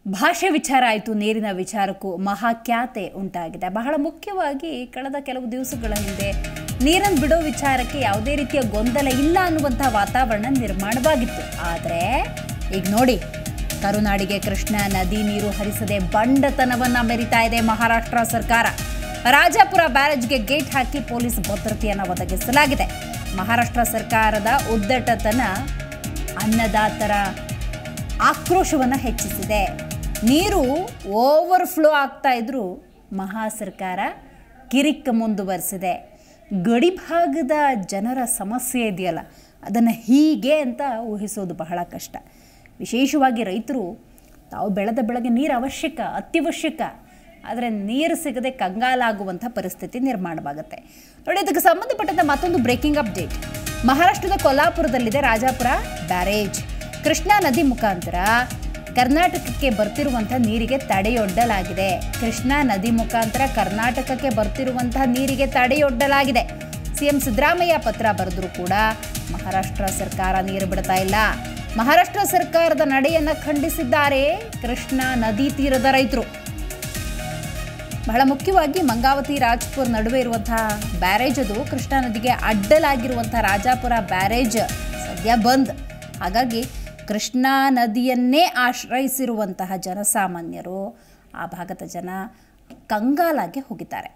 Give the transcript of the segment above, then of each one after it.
ಭಾಷೆ ವಿಚಾರ ಆಯಿತು ನೀರಿನ ವಿಚಾರಕ್ಕೂ ಮಹಾಖ್ಯಾತೆ ಉಂಟಾಗಿದೆ ಬಹಳ ಮುಖ್ಯವಾಗಿ ಕಳೆದ ಕೆಲವು ದಿವಸಗಳ ಹಿಂದೆ ನೀರನ್ನು ಬಿಡೋ ವಿಚಾರಕ್ಕೆ ಯಾವುದೇ ರೀತಿಯ ಗೊಂದಲ ಇಲ್ಲ ಅನ್ನುವಂಥ ವಾತಾವರಣ ನಿರ್ಮಾಣವಾಗಿತ್ತು ಆದರೆ ಈಗ ನೋಡಿ ಕರುನಾಡಿಗೆ ಕೃಷ್ಣ ನದಿ ನೀರು ಹರಿಸದೆ ಬಂಡತನವನ್ನು ಮೆರಿತಾ ಇದೆ ಮಹಾರಾಷ್ಟ್ರ ಸರ್ಕಾರ ರಾಜಾಪುರ ಬ್ಯಾರೇಜ್ಗೆ ಗೇಟ್ ಹಾಕಿ ಪೊಲೀಸ್ ಭದ್ರತೆಯನ್ನು ಒದಗಿಸಲಾಗಿದೆ ಮಹಾರಾಷ್ಟ್ರ ಸರ್ಕಾರದ ಉದ್ದಟತನ ಅನ್ನದಾತರ ಆಕ್ರೋಶವನ್ನು ಹೆಚ್ಚಿಸಿದೆ ನೀರು ಓವರ್ಫ್ಲೋ ಆಗ್ತಾ ಇದ್ರೂ ಮಹಾ ಸರ್ಕಾರ ಕಿರಿಕ್ ಮುಂದುವರಿಸಿದೆ ಗಡಿಭಾಗದ ಜನರ ಸಮಸ್ಯೆ ಇದೆಯಲ್ಲ ಅದನ್ನು ಹೀಗೆ ಅಂತ ಊಹಿಸೋದು ಬಹಳ ಕಷ್ಟ ವಿಶೇಷವಾಗಿ ರೈತರು ತಾವು ಬೆಳೆದ ಬೆಳೆಗೆ ನೀರು ಅವಶ್ಯಕ ಅತ್ಯವಶ್ಯಕ ಆದರೆ ನೀರು ಸಿಗದೆ ಕಂಗಾಲಾಗುವಂಥ ಪರಿಸ್ಥಿತಿ ನಿರ್ಮಾಣವಾಗುತ್ತೆ ನೋಡಿ ಇದಕ್ಕೆ ಸಂಬಂಧಪಟ್ಟಂತೆ ಮತ್ತೊಂದು ಬ್ರೇಕಿಂಗ್ ಅಪ್ಡೇಟ್ ಮಹಾರಾಷ್ಟ್ರದ ಕೊಲ್ಲಾಪುರದಲ್ಲಿದೆ ರಾಜಾಪುರ ಬ್ಯಾರೇಜ್ ಕೃಷ್ಣಾ ನದಿ ಮುಖಾಂತರ ಕರ್ನಾಟಕಕ್ಕೆ ಬರ್ತಿರುವಂಥ ನೀರಿಗೆ ತಡೆಯೊಡ್ಡಲಾಗಿದೆ ಕೃಷ್ಣಾ ನದಿ ಮುಖಾಂತರ ಕರ್ನಾಟಕಕ್ಕೆ ಬರ್ತಿರುವಂತಹ ನೀರಿಗೆ ತಡೆಯೊಡ್ಡಲಾಗಿದೆ ಸಿಎಂ ಸಿದ್ದರಾಮಯ್ಯ ಪತ್ರ ಬರೆದರೂ ಕೂಡ ಮಹಾರಾಷ್ಟ್ರ ಸರ್ಕಾರ ನೀರು ಬಿಡ್ತಾ ಇಲ್ಲ ಮಹಾರಾಷ್ಟ್ರ ಸರ್ಕಾರದ ನಡೆಯನ್ನು ಖಂಡಿಸಿದ್ದಾರೆ ಕೃಷ್ಣಾ ನದಿ ತೀರದ ರೈತರು ಬಹಳ ಮುಖ್ಯವಾಗಿ ಮಂಗಾವತಿ ರಾಜ್ಪುರ್ ನಡುವೆ ಇರುವಂತಹ ಬ್ಯಾರೇಜ್ ಅದು ಕೃಷ್ಣಾ ನದಿಗೆ ಅಡ್ಡಲಾಗಿರುವಂಥ ರಾಜಾಪುರ ಬ್ಯಾರೇಜ್ ಸದ್ಯ ಬಂದ್ ಹಾಗಾಗಿ ಕೃಷ್ಣಾ ನದಿಯನ್ನೇ ಆಶ್ರಯಿಸಿರುವಂತಹ ಜನಸಾಮಾನ್ಯರು ಆ ಭಾಗದ ಜನ ಕಂಗಾಲಾಗಿ ಹೋಗಿದ್ದಾರೆ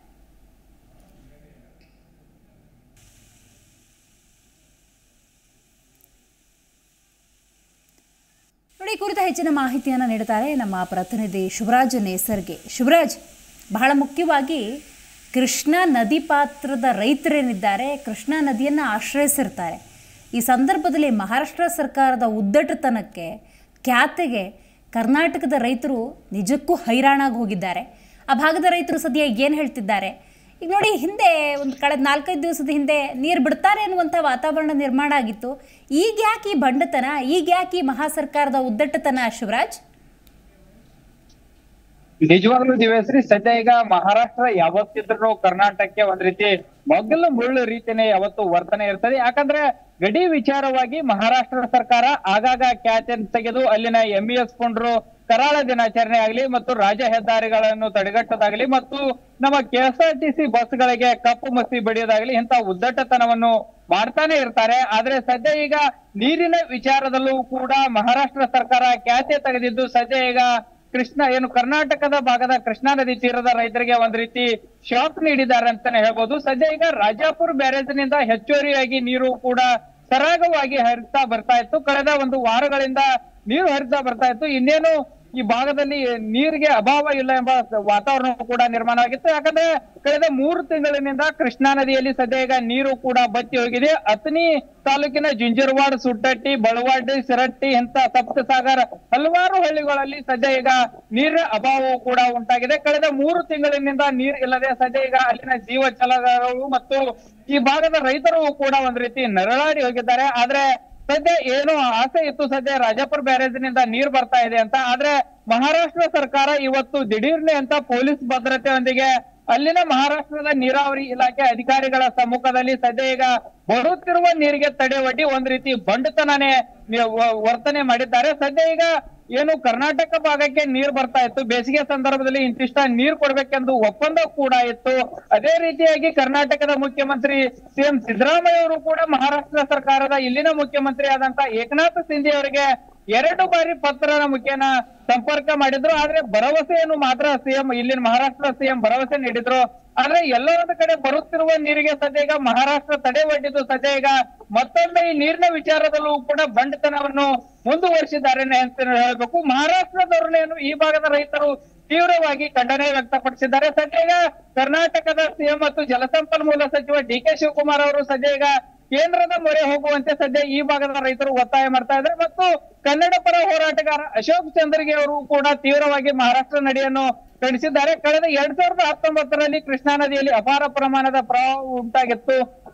ನೋಡಿ ಈ ಕುರಿತ ಹೆಚ್ಚಿನ ಮಾಹಿತಿಯನ್ನು ನೀಡುತ್ತಾರೆ ನಮ್ಮ ಪ್ರತಿನಿಧಿ ಶಿವರಾಜ್ ನೇಸರ್ಗೆ ಶಿವರಾಜ್ ಬಹಳ ಮುಖ್ಯವಾಗಿ ಕೃಷ್ಣಾ ನದಿ ಪಾತ್ರದ ರೈತರೇನಿದ್ದಾರೆ ಕೃಷ್ಣಾ ನದಿಯನ್ನು ಆಶ್ರಯಿಸಿರ್ತಾರೆ ಈ ಸಂದರ್ಭದಲ್ಲಿ ಮಹಾರಾಷ್ಟ್ರ ಸರ್ಕಾರದ ಉದ್ದಟತನಕ್ಕೆ ಖ್ಯಾತೆಗೆ ಕರ್ನಾಟಕದ ರೈತರು ನಿಜಕ್ಕೂ ಹೈರಾಣಾಗಿ ಹೋಗಿದ್ದಾರೆ ಆ ಭಾಗದ ರೈತರು ಸದ್ಯ ಏನು ಹೇಳ್ತಿದ್ದಾರೆ ಈಗ ನೋಡಿ ಹಿಂದೆ ಒಂದು ಕಳೆದ ನಾಲ್ಕೈದು ದಿವಸದ ಹಿಂದೆ ನೀರು ಬಿಡ್ತಾರೆ ಅನ್ನುವಂಥ ವಾತಾವರಣ ನಿರ್ಮಾಣ ಆಗಿತ್ತು ಈಗ ಯಾಕೆ ಈ ಬಂಡತನ ಈಗ ಯಾಕೆ ಈ ಮಹಾ ಸರ್ಕಾರದ ಉದ್ದಟತನ ಶಿವರಾಜ್ ನಿಜವಾಗ್ಲೂ ದಿವ್ಯಶ್ರೀ ಸದ್ಯ ಈಗ ಮಹಾರಾಷ್ಟ್ರ ಯಾವತ್ತಿದ್ರು ಕರ್ನಾಟಕಕ್ಕೆ ಒಂದ್ ರೀತಿ ಮೊದಲು ಮುಳ್ಳು ರೀತಿನೇ ಯಾವತ್ತು ವರ್ತನೆ ಇರ್ತದೆ ಯಾಕಂದ್ರೆ ಗಡಿ ವಿಚಾರವಾಗಿ ಮಹಾರಾಷ್ಟ್ರ ಸರ್ಕಾರ ಆಗಾಗ ಖ್ಯಾತಿಯನ್ನು ತೆಗೆದು ಅಲ್ಲಿನ ಎಂ ಇ ಎಸ್ ಪುಂಡ್ರು ಕರಾಳ ದಿನಾಚರಣೆ ಆಗಲಿ ಮತ್ತು ರಾಜ್ಯ ಹೆದ್ದಾರಿಗಳನ್ನು ತಡೆಗಟ್ಟೋದಾಗ್ಲಿ ಮತ್ತು ನಮ್ಮ K S R T C ಬಸ್ಗಳಿಗೆ ಕಪ್ಪು ಮಸಿ ಬಡಿಯೋದಾಗ್ಲಿ ಇಂತ ಉದ್ದಟತನವನ್ನು ಮಾಡ್ತಾನೆ ಇರ್ತಾರೆ ಆದ್ರೆ ಸದ್ಯ ಈಗ ನೀರಿನ ವಿಚಾರದಲ್ಲೂ ಕೂಡ ಮಹಾರಾಷ್ಟ್ರ ಸರ್ಕಾರ ಖ್ಯಾತೆ ತೆಗೆದಿದ್ದು ಸದ್ಯ ಈಗ ಕೃಷ್ಣ ಏನು ಕರ್ನಾಟಕದ ಭಾಗದ ಕೃಷ್ಣಾ ನದಿ ತೀರದ ರೈತರಿಗೆ ಒಂದ್ ರೀತಿ ಶಾಕ್ ನೀಡಿದ್ದಾರೆ ಅಂತಾನೆ ಹೇಳ್ಬೋದು ಸದ್ಯ ಈಗ ರಾಜಾಪುರ್ ಬ್ಯಾರೇಜ್ ನಿಂದ ಹೆಚ್ಚುವರಿಯಾಗಿ ನೀರು ಕೂಡ ಸರಾಗವಾಗಿ ಹರಿತಾ ಬರ್ತಾ ಇತ್ತು ಕಳೆದ ಒಂದು ವಾರಗಳಿಂದ ನೀರು ಹರಿತಾ ಬರ್ತಾ ಇತ್ತು ಇನ್ನೇನು ಈ ಭಾಗದಲ್ಲಿ ನೀರಿಗೆ ಅಭಾವ ಇಲ್ಲ ಎಂಬ ವಾತಾವರಣ ಕೂಡ ನಿರ್ಮಾಣವಾಗಿತ್ತು ಯಾಕಂದ್ರೆ ಕಳೆದ ಮೂರು ತಿಂಗಳಿನಿಂದ ಕೃಷ್ಣಾ ನದಿಯಲ್ಲಿ ಸದ್ಯ ಈಗ ನೀರು ಕೂಡ ಬತ್ತಿ ಹೋಗಿದೆ ಅತನಿ ತಾಲೂಕಿನ ಜುಂಜರವಾಡ್ ಸುಟ್ಟಟ್ಟಿ ಬಳವಾಡಿ ಸಿರಟ್ಟಿ ಇಂತ ಸಪ್ತಸಾಗರ್ ಹಲವಾರು ಹಳ್ಳಿಗಳಲ್ಲಿ ಸದ್ಯ ಈಗ ನೀರಿನ ಅಭಾವವು ಕೂಡ ಉಂಟಾಗಿದೆ ಕಳೆದ ಮೂರು ತಿಂಗಳಿನಿಂದ ನೀರ್ ಇಲ್ಲದೆ ಸದ್ಯ ಈಗ ಅಲ್ಲಿನ ಜೀವ ಚಲಗಾರರು ಮತ್ತು ಈ ಭಾಗದ ರೈತರು ಕೂಡ ಒಂದ್ ರೀತಿ ನರಳಾಡಿ ಹೋಗಿದ್ದಾರೆ ಆದ್ರೆ ಸದ್ಯ ಏನು ಆಸೆ ಇತ್ತು ಸದ್ಯ ರಾಜಾಪುರ ಬ್ಯಾರೇಜ್ ನಿಂದ ನೀರ್ ಬರ್ತಾ ಇದೆ ಅಂತ ಆದ್ರೆ ಮಹಾರಾಷ್ಟ್ರ ಸರ್ಕಾರ ಇವತ್ತು ದಿಢೀರ್ನೆ ಅಂತ ಪೊಲೀಸ್ ಭದ್ರತೆಯೊಂದಿಗೆ ಅಲ್ಲಿನ ಮಹಾರಾಷ್ಟ್ರದ ನೀರಾವರಿ ಇಲಾಖೆ ಅಧಿಕಾರಿಗಳ ಸಮ್ಮುಖದಲ್ಲಿ ಸದ್ಯ ಈಗ ಬರುತ್ತಿರುವ ನೀರಿಗೆ ತಡೆ ಒಡ್ಡಿ ಒಂದ್ ರೀತಿ ಬಂಡತನನೇ ನಿ- ವ- ವರ್ತನೆ ಮಾಡಿದ್ದಾರೆ ಸದ್ಯ ಈಗ ಏನು ಕರ್ನಾಟಕ ಭಾಗಕ್ಕೆ ನೀರ್ ಬರ್ತಾ ಇತ್ತು ಬೇಸಿಗೆ ಸಂದರ್ಭದಲ್ಲಿ ಇಂತಿಷ್ಟ ನೀರ್ ಕೊಡ್ಬೇಕೆಂದು ಒಪ್ಪಂದ ಕೂಡ ಇತ್ತು ಅದೇ ರೀತಿಯಾಗಿ ಕರ್ನಾಟಕದ ಮುಖ್ಯಮಂತ್ರಿ ಸಿಎಂ ಸಿದ್ದರಾಮಯ್ಯ ಅವರು ಕೂಡ ಮಹಾರಾಷ್ಟ್ರ ಸರ್ಕಾರದ ಇಲ್ಲಿನ ಮುಖ್ಯಮಂತ್ರಿ ಆದಂತ ಏಕನಾಥ್ ಸಿಂಧೆ ಅವರಿಗೆ ಎರಡು ಬಾರಿ ಪತ್ರದ ಮುಖೇನ ಸಂಪರ್ಕ ಮಾಡಿದ್ರು ಆದ್ರೆ ಭರವಸೆಯನ್ನು ಮಾತ್ರ ಸಿಎಂ ಇಲ್ಲಿನ ಮಹಾರಾಷ್ಟ್ರ ಸಿಎಂ ಭರವಸೆ ನೀಡಿದ್ರು ಆದ್ರೆ ಎಲ್ಲೋ ಒಂದು ಕಡೆ ಬರುತ್ತಿರುವ ನೀರಿಗೆ ಸದ್ಯ ಈಗ ಮಹಾರಾಷ್ಟ್ರ ತಡೆ ಒಡ್ಡಿದ್ದು ಸದ್ಯ ಈಗ ಮತ್ತೊಮ್ಮೆ ಈ ನೀರಿನ ವಿಚಾರದಲ್ಲೂ ಕೂಡ ಬಂಡತನವನ್ನು ಮುಂದುವರಿಸಿದ್ದಾರೆ ಅಂತ ಹೇಳ್ಬೇಕು ಮಹಾರಾಷ್ಟ್ರದವ್ರನ್ನೇನು ಈ ಭಾಗದ ರೈತರು ತೀವ್ರವಾಗಿ ಖಂಡನೆ ವ್ಯಕ್ತಪಡಿಸಿದ್ದಾರೆ ಸದ್ಯ ಈಗ ಕರ್ನಾಟಕದ ಸಿಎಂ ಮತ್ತು ಜಲಸಂಪನ್ಮೂಲ ಸಚಿವ ಡಿ ಕೆ ಶಿವಕುಮಾರ್ ಅವರು ಸದ್ಯ ಈಗ ಕೇಂದ್ರದ ಮೊರೆ ಹೋಗುವಂತೆ ಸದ್ಯ ಈ ಭಾಗದ ರೈತರು ಒತ್ತಾಯ ಮಾಡ್ತಾ ಇದ್ದಾರೆ ಮತ್ತು ಕನ್ನಡ ಪರ ಹೋರಾಟಗಾರ ಅಶೋಕ್ ಚಂದ್ರಗೆ ಅವರು ಕೂಡ ತೀವ್ರವಾಗಿ ಮಹಾರಾಷ್ಟ್ರ ನಡೆಯನ್ನು ಖಂಡಿಸಿದ್ದಾರೆ ಕಳೆದ ಎರಡ್ ಸಾವಿರದ ಹತ್ತೊಂಬತ್ತರಲ್ಲಿ ಕೃಷ್ಣಾ ನದಿಯಲ್ಲಿ ಅಪಾರ ಪ್ರಮಾಣದ ಪ್ರವಾಹ ಉಂಟಾಗಿತ್ತು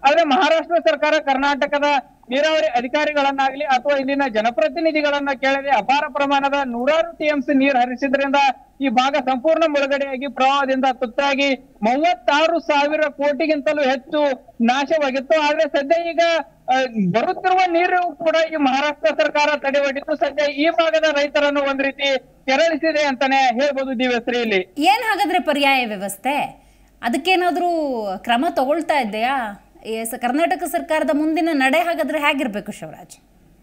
ಆದ್ರೆ ಮಹಾರಾಷ್ಟ್ರ ಸರ್ಕಾರ ಕರ್ನಾಟಕದ ನೀರಾವರಿ ಅಧಿಕಾರಿಗಳನ್ನಾಗ್ಲಿ ಅಥವಾ ಇಲ್ಲಿನ ಜನಪ್ರತಿನಿಧಿಗಳನ್ನ ಕೇಳದೆ ಅಪಾರ ಪ್ರಮಾಣದ ನೂರಾರು ಟಿಎಂಸಿ ನೀರು ಹರಿಸಿದ್ರಿಂದ ಈ ಭಾಗ ಸಂಪೂರ್ಣ ಮುಳುಗಡೆಯಾಗಿ ಪ್ರವಾಹದಿಂದ ತುತ್ತಾಗಿ ಮೂವತ್ತಾರು ಸಾವಿರ ಕೋಟಿಗಿಂತಲೂ ಹೆಚ್ಚು ನಾಶವಾಗಿತ್ತು ಆದ್ರೆ ಸದ್ಯ ಈಗ ಆ, ಬರುತ್ತಿರುವ ನೀರು ಕೂಡ ಈ ಮಹಾರಾಷ್ಟ್ರ ಸರ್ಕಾರ ತಡೆಗಟ್ಟಿದ್ದು ಸದ್ಯ ಈ ಭಾಗದ ರೈತರನ್ನು ಒಂದ್ ರೀತಿ ಕೆರಳಿಸಿದೆ ಅಂತಾನೆ ಹೇಳ್ಬೋದು ದಿವ್ಯಶ್ರೀ ಇಲ್ಲಿ ಏನು ಹಾಗಾದ್ರೆ ಪರ್ಯಾಯ ವ್ಯವಸ್ಥೆ ಅದಕ್ಕೇನಾದರೂ ಕ್ರಮ ತಗೊಳ್ತಾ ಇದೆಯಾ ಈ ಸ- ಕರ್ನಾಟಕ ಸರ್ಕಾರದ ಮುಂದಿನ ನಡೆ ಹಾಗಾದ್ರೆ ಹೇಗಿರ್ಬೇಕು ಶಿವರಾಜ್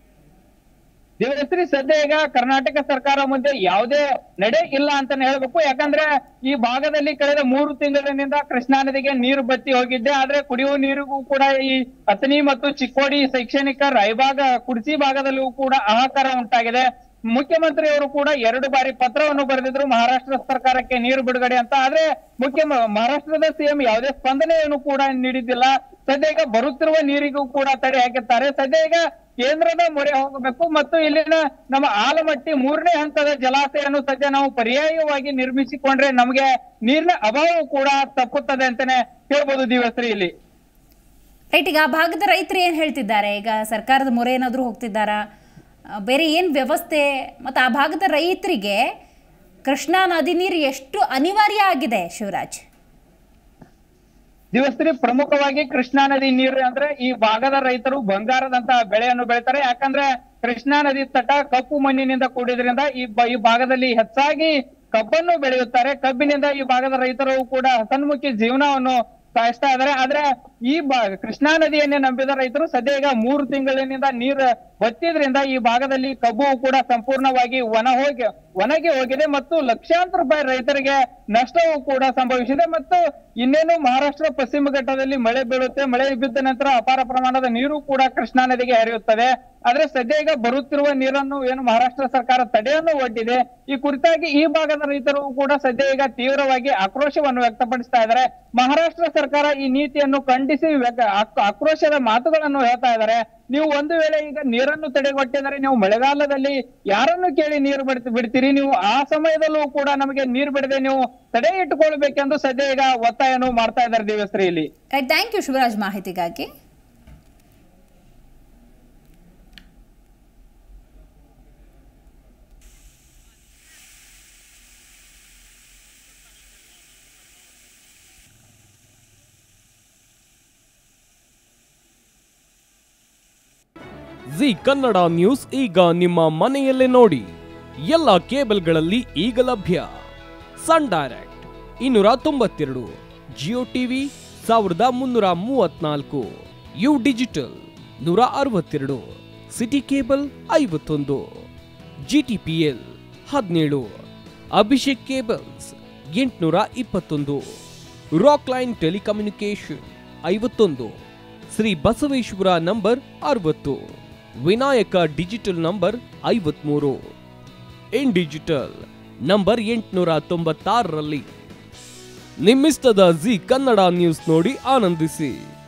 ದಿವ್ಯಶ್ರೀ ಸದ್ಯ ಈಗ ಕರ್ನಾಟಕ ಸರ್ಕಾರ ಮುಂದೆ ಯಾವುದೇ ನಡೆ ಇಲ್ಲ ಅಂತಾನೆ ಹೇಳ್ಬೇಕು ಯಾಕಂದ್ರೆ ಈ ಭಾಗದಲ್ಲಿ ಕಳೆದ ಮೂರು ತಿಂಗಳಿನಿಂದ ಕೃಷ್ಣಾ ನದಿಗೆ ನೀರು ಬತ್ತಿ ಹೋಗಿದ್ದೆ ಆದ್ರೆ ಕುಡಿಯುವ ನೀರಿಗೂ ಕೂಡ ಈ ಅತನಿ ಮತ್ತು ಚಿಕ್ಕೋಡಿ ಶೈಕ್ಷಣಿಕ ರಾಯಬಾಗ ಕುಡ್ಸಿ ಭಾಗದಲ್ಲೂ ಕೂಡ ಹಾಹಾಕಾರ ಉಂಟಾಗಿದೆ ಮುಖ್ಯಮಂತ್ರಿ ಅವರು ಕೂಡ ಎರಡು ಬಾರಿ ಪತ್ರವನ್ನು ಬರೆದಿದ್ರು ಮಹಾರಾಷ್ಟ್ರ ಸರ್ಕಾರಕ್ಕೆ ನೀರು ಬಿಡುಗಡೆ ಅಂತ ಆದ್ರೆ ಮುಖ್ಯ ಮಹಾರಾಷ್ಟ್ರದ ಸಿಎಂ ಯಾವುದೇ ಸ್ಪಂದನೆಯನ್ನು ಕೂಡ ನೀಡಿದ್ದಿಲ್ಲ ಸದ್ಯ ಈಗ ಬರುತ್ತಿರುವ ನೀರಿಗೂ ಕೂಡ ತಡೆ ಹಾಕಿದ್ದಾರೆ ಸದ್ಯ ಈಗ ಕೇಂದ್ರದ ಮೊರೆ ಹೋಗಬೇಕು ಮತ್ತು ಇಲ್ಲಿನ ನಮ್ಮ ಆಲಮಟ್ಟಿ ಮೂರನೇ ಹಂತದ ಜಲಾಶಯವನ್ನು ಸದ್ಯ ನಾವು ಪರ್ಯಾಯವಾಗಿ ನಿರ್ಮಿಸಿಕೊಂಡ್ರೆ ನಮಗೆ ನೀರಿನ ಅಭಾವ ಕೂಡ ತಪ್ಪುತ್ತದೆ ಅಂತಾನೆ ಹೇಳ್ಬೋದು ದಿವಸ್ರಿ ಇಲ್ಲಿ ರೈಟ್ ಈಗ ಆ ಭಾಗದ ರೈತರು ಏನು ಹೇಳ್ತಿದ್ದಾರೆ ಈಗ ಸರ್ಕಾರದ ಮೊರೆ ಏನಾದರೂ ಹೋಗ್ತಿದ್ದಾರಾ ಆ, ಬೇರೆ ಏನು ವ್ಯವಸ್ಥೆ ಮತ್ತು ಆ ಭಾಗದ ರೈತರಿಗೆ ಕೃಷ್ಣಾ ನದಿ ನೀರು ಎಷ್ಟು ಅನಿವಾರ್ಯ ಆಗಿದೆ ಶಿವರಾಜ್ ದಿವಸ್ರಿ ಪ್ರಮುಖವಾಗಿ ಕೃಷ್ಣಾ ನದಿ ನೀರು ಅಂದ್ರೆ ಈ ಭಾಗದ ರೈತರು ಬಂಗಾರದಂತಹ ಬೆಳೆಯನ್ನು ಬೆಳಿತಾರೆ ಯಾಕಂದ್ರೆ ಕೃಷ್ಣಾ ನದಿ ತಟ ಕಪ್ಪು ಮಣ್ಣಿನಿಂದ ಕೂಡಿದ್ರಿಂದ ಈ ಬ- ಈ ಭಾಗದಲ್ಲಿ ಹೆಚ್ಚಾಗಿ ಕಬ್ಬನ್ನು ಬೆಳೆಯುತ್ತಾರೆ ಕಬ್ಬಿನಿಂದ ಈ ಭಾಗದ ರೈತರು ಕೂಡ ಹಸನ್ಮುಖಿ ಜೀವನವನ್ನು ಸಾಗಿಸ್ತಾ ಇದ್ದಾರೆ ಆದ್ರೆ ಈ ಬಾ ಕೃಷ್ಣಾ ನದಿಯನ್ನೇ ನಂಬಿದ ರೈತರು ಸದ್ಯ ಈಗ ಮೂರು ತಿಂಗಳಿನಿಂದ ನೀರು ಬತ್ತಿದ್ರಿಂದ ಈ ಭಾಗದಲ್ಲಿ ಕಬ್ಬು ಕೂಡ ಸಂಪೂರ್ಣವಾಗಿ ಒಣ ಹೋಗಿ ಒಣಗಿ ಹೋಗಿದೆ ಮತ್ತು ಲಕ್ಷಾಂತರ ರೂಪಾಯಿ ರೈತರಿಗೆ ನಷ್ಟವೂ ಕೂಡ ಸಂಭವಿಸಿದೆ ಮತ್ತು ಇನ್ನೇನು ಮಹಾರಾಷ್ಟ್ರ ಪಶ್ಚಿಮ ಘಟ್ಟದಲ್ಲಿ ಮಳೆ ಬೀಳುತ್ತೆ ಮಳೆ ಬಿದ್ದ ನಂತರ ಅಪಾರ ಪ್ರಮಾಣದ ನೀರು ಕೂಡ ಕೃಷ್ಣಾ ನದಿಗೆ ಹರಿಯುತ್ತದೆ ಆದ್ರೆ ಸದ್ಯ ಈಗ ಬರುತ್ತಿರುವ ನೀರನ್ನು ಏನು ಮಹಾರಾಷ್ಟ್ರ ಸರ್ಕಾರ ತಡೆಯನ್ನು ಒಡ್ಡಿದೆ ಈ ಕುರಿತಾಗಿ ಈ ಭಾಗದ ರೈತರು ಕೂಡ ಸದ್ಯ ಈಗ ತೀವ್ರವಾಗಿ ಆಕ್ರೋಶವನ್ನು ವ್ಯಕ್ತಪಡಿಸ್ತಾ ಇದ್ದಾರೆ ಮಹಾರಾಷ್ಟ್ರ ಸರ್ಕಾರ ಈ ನೀತಿಯನ್ನು ಖಂಡಿಸಿ ವ್ಯಕ- ಆಕ್- ಆಕ್ರೋಶದ ಮಾತುಗಳನ್ನು ಹೇಳ್ತಾ ಇದ್ದಾರೆ ನೀವು ಒಂದು ವೇಳೆ ಈಗ ನೀರನ್ನು ತಡೆಗಟ್ಟಿದರೆ ನೀವು ಮಳೆಗಾಲದಲ್ಲಿ ಯಾರನ್ನು ಕೇಳಿ ನೀರು ಬಿಡ್ತಿ ಬಿಡ್ತೀರಿ ನೀವು ಆ ಸಮಯದಲ್ಲೂ ಕೂಡ ನಮಗೆ ನೀರು ಬಿಡದೆ ನೀವು ತಡೆ ಇಟ್ಟುಕೊಳ್ಬೇಕೆಂದು ಸದ್ಯ ಈಗ ಒತ್ತಾಯವನ್ನು ಮಾಡ್ತಾ ಇದ್ದಾರೆ ದಿವ್ಯಶ್ರೀ ಇಲ್ಲಿ ರೈಟ್ ಥ್ಯಾಂಕ್ ಯು ಶಿವರಾಜ್ ಮಾಹಿತಿಗಾಗಿ ಜಿ ಕನ್ನಡ ನ್ಯೂಸ್ ಈಗ ನಿಮ್ಮ ಮನೆಯಲ್ಲೇ ನೋಡಿ ಎಲ್ಲ ಕೇಬಲ್ಗಳಲ್ಲಿ ಈಗ ಲಭ್ಯ ಸನ್ ಡೈರೆಕ್ಟ್ ಇನ್ನೂರ ತೊಂಬತ್ತೆರಡು ಜಿಯೋ ಟಿವಿ ಸಾವಿರದ ಮುನ್ನೂರ ಮೂವತ್ನಾಲ್ಕು ಯು ಡಿಜಿಟಲ್ ನೂರ ಅರವತ್ತೆರಡು ಸಿಟಿ ಕೇಬಲ್ ಐವತ್ತೊಂದು ಜಿ ಟಿ ಪಿ ಎಲ್ ಹದಿನೇಳು ಅಭಿಷೇಕ್ ಕೇಬಲ್ಸ್ ಎಂಟುನೂರ ಇಪ್ಪತ್ತೊಂದು ರಾಕ್ ಲೈನ್ ಟೆಲಿಕಮ್ಯುನಿಕೇಶನ್ ಐವತ್ತೊಂದು ಶ್ರೀ ಬಸವೇಶ್ವರ ನಂಬರ್ ಅರವತ್ತು ವಿನಾಯಕ ಡಿಜಿಟಲ್ ನಂಬರ್ ಐವತ್ಮೂರು ಇನ್ ಡಿಜಿಟಲ್ ನಂಬರ್ ಎಂಟುನೂರ ತೊಂಬತ್ತಾರರಲ್ಲಿ ನಿಮ್ಮಿಸ್ತದ ಜಿ ಕನ್ನಡ ನ್ಯೂಸ್ ನೋಡಿ ಆನಂದಿಸಿ